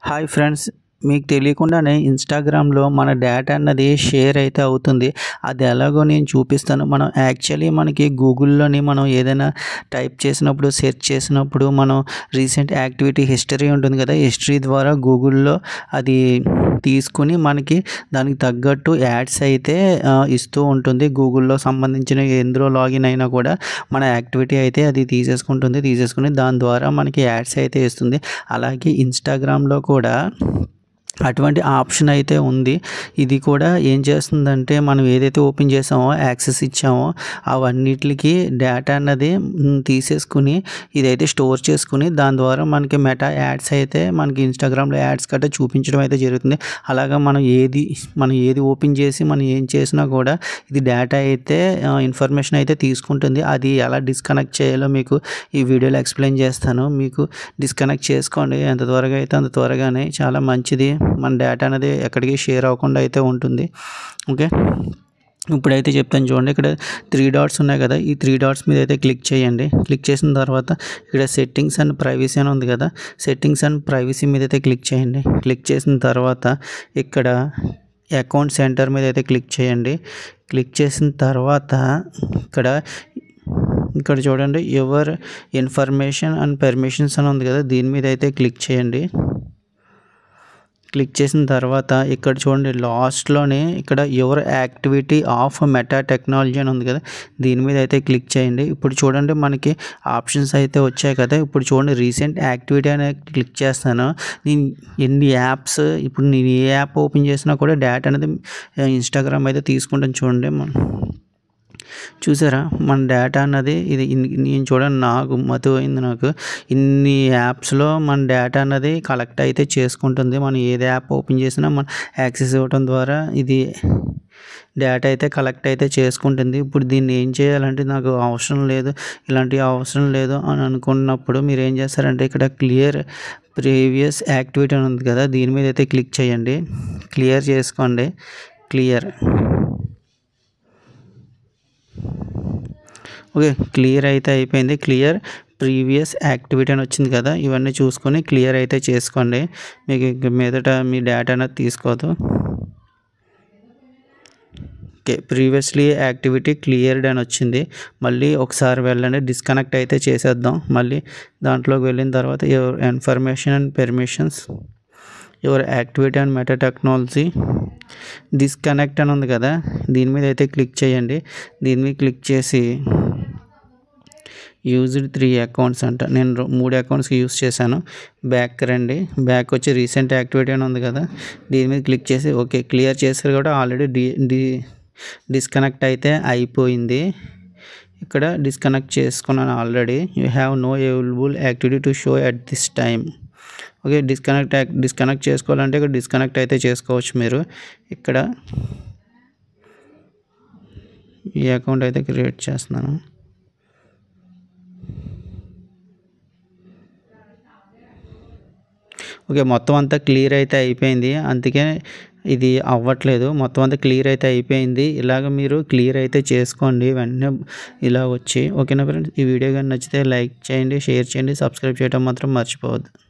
hi friends మీకు తెలియకుండానే ఇన్స్టాగ్రామ్లో మన డేటా అన్నది షేర్ అయితే అవుతుంది అది ఎలాగో నేను చూపిస్తాను మనం యాక్చువల్లీ మనకి గూగుల్లోని మనం ఏదైనా టైప్ చేసినప్పుడు సెర్చ్ చేసినప్పుడు మనం రీసెంట్ యాక్టివిటీ హిస్టరీ ఉంటుంది కదా హిస్టరీ ద్వారా గూగుల్లో అది తీసుకుని మనకి దానికి తగ్గట్టు యాడ్స్ అయితే ఆ, ఇస్తూ ఉంటుంది గూగుల్లో సంబంధించిన ఎందులో లాగిన్ అయినా కూడా మన యాక్టివిటీ అయితే అది తీసేసుకుంటుంది తీసేసుకుని దాని ద్వారా మనకి యాడ్స్ అయితే ఇస్తుంది అలాగే ఇన్స్టాగ్రామ్లో కూడా అటువంటి ఆప్షన్ అయితే ఉంది ఇది కూడా ఏం చేస్తుందంటే మనం ఏదైతే ఓపెన్ చేసామో యాక్సెస్ ఇచ్చామో అవన్నిటికి డేటా అన్నది మ్, తీసేసుకుని ఇదైతే స్టోర్ చేసుకుని దాని ద్వారా మనకి మెటా యాడ్స్ అయితే మనకి ఇన్స్టాగ్రామ్లో యాడ్స్ గట్రా చూపించడం అయితే జరుగుతుంది అలాగా మనం ఏది మనం ఏది ఓపెన్ చేసి మనం ఏం చేసినా కూడా ఇది డేటా అయితే ఇన్ఫర్మేషన్ అయితే తీసుకుంటుంది అది ఎలా డిస్కనెక్ట్ చేయాలో మీకు ఈ వీడియోలో ఎక్స్ప్లెయిన్ చేస్తాను మీకు డిస్కనెక్ట్ చేసుకోండి ఎంత త్వరగా అయితే అంత త్వరగానే చాలా మంచిది మన డేటా అనేది ఎక్కడికి షేర్ అవ్వకుండా అయితే ఉంటుంది ఓకే ఇప్పుడైతే చెప్తాను చూడండి ఇక్కడ త్రీ డాట్స్ ఉన్నాయి కదా ఈ త్రీ డాట్స్ మీద అయితే క్లిక్ చేయండి క్లిక్ చేసిన తర్వాత ఇక్కడ సెట్టింగ్స్ అండ్ ప్రైవసీ అని ఉంది కదా సెట్టింగ్స్ అండ్ ప్రైవసీ మీద అయితే క్లిక్ చేయండి క్లిక్ చేసిన తర్వాత ఇక్కడ అకౌంట్ సెంటర్ మీద అయితే క్లిక్ చేయండి క్లిక్ చేసిన తర్వాత ఇక్కడ ఇక్కడ చూడండి ఎవర్ ఇన్ఫర్మేషన్ అండ్ పర్మిషన్స్ అని ఉంది కదా దీని మీద అయితే క్లిక్ చేయండి క్లిక్ చేసిన తర్వాత ఇక్కడ చూడండి లాస్ట్లోనే ఇక్కడ your activity off Meta technology అని ఉంది కదా దీని మీద అయితే క్లిక్ చేయండి ఇప్పుడు చూడండి మనకి ఆప్షన్స్ అయితే వచ్చాయి కదా ఇప్పుడు చూడండి రీసెంట్ యాక్టివిటీ అనే క్లిక్ చేస్తాను నేను ఎన్ని యాప్స్ ఇప్పుడు నేను ఏ యాప్ ఓపెన్ చేసినా కూడా డేటా అనేది ఇన్స్టాగ్రామ్ అయితే తీసుకుంటాను చూడండి మన చూసారా మన డేటా అన్నది ఇది ఇన్ని- నేను చూడండి నాకు మతి అయింది నాకు ఇన్ని యాప్స్లో మన డేటా అన్నది కలెక్ట్ అయితే చేసుకుంటుంది మనం ఏది యాప్ ఓపెన్ చేసినా మన యాక్సెస్ ఇవ్వడం ద్వారా ఇది డేటా అయితే కలెక్ట్ అయితే చేసుకుంటుంది ఇప్పుడు దీన్ని ఏం చేయాలంటే నాకు అవసరం లేదు ఇలాంటి అవసరం లేదు అని అనుకున్నప్పుడు మీరు ఏం చేస్తారంటే ఇక్కడ క్లియర్ ప్రీవియస్ యాక్టివిటీ అని ఉంది కదా దీని మీద అయితే క్లిక్ చేయండి క్లియర్ చేసుకోండి క్లియర్ ఓకే క్లియర్ అయితే అయిపోయింది క్లియర్ ప్రీవియస్ యాక్టివిటీ అని వచ్చింది కదా ఇవన్నీ చూసుకొని క్లియర్ అయితే చేసుకోండి మీకు ఇక మీదట మీ డేటా అనేది తీసుకోదు ఓకే ప్రీవియస్లీ యాక్టివిటీ క్లియర్డ్ అని వచ్చింది మళ్ళీ ఒకసారి వెళ్ళండి డిస్కనెక్ట్ అయితే చేసేద్దాం మళ్ళీ దాంట్లోకి వెళ్ళిన తర్వాత your information and permissions your activity and Meta technology disconnect అని ఉంది కదా దీని మీద అయితే క్లిక్ చేయండి దీని మీద క్లిక్ చేసి యూజ్డ్ త్రీ అకౌంట్స్ అంట నేను రో- మూడు అకౌంట్స్కి యూస్ చేశాను బ్యాక్ రండి బ్యాక్ వచ్చి రీసెంట్ యాక్టివిటీ అని ఉంది కదా దీని మీద క్లిక్ చేసి ఓకే క్లియర్ చేశారు కూడా ఆల్రెడీ డి డి డిస్కనెక్ట్ అయితే అయిపోయింది ఇక్కడ డిస్కనెక్ట్ చేసుకున్నాను already you have no available activity to show at this time okay disconnect disconnect చేసుకోవాలంటే ఇక్కడ డిస్కనెక్ట్ అయితే చేసుకోవచ్చు మీరు ఇక్కడ ఈ అకౌంట్ అయితే క్రియేట్ చేస్తున్నాను ఓకే మొత్తం అంతా క్లియర్ అయితే అయిపోయింది అందుకే ఇది అవ్వట్లేదు మొత్తం అంతా క్లియర్ అయితే అయిపోయింది ఇలాగ మీరు క్లియర్ అయితే చేసుకోండి వెంటనే ఇలా వచ్చి ఓకేనా ఫ్రెండ్స్ ఈ వీడియో కానీ నచ్చితే లైక్ చేయండి షేర్ చేయండి సబ్స్క్రైబ్ చేయడం మాత్రం మర్చిపోవద్దు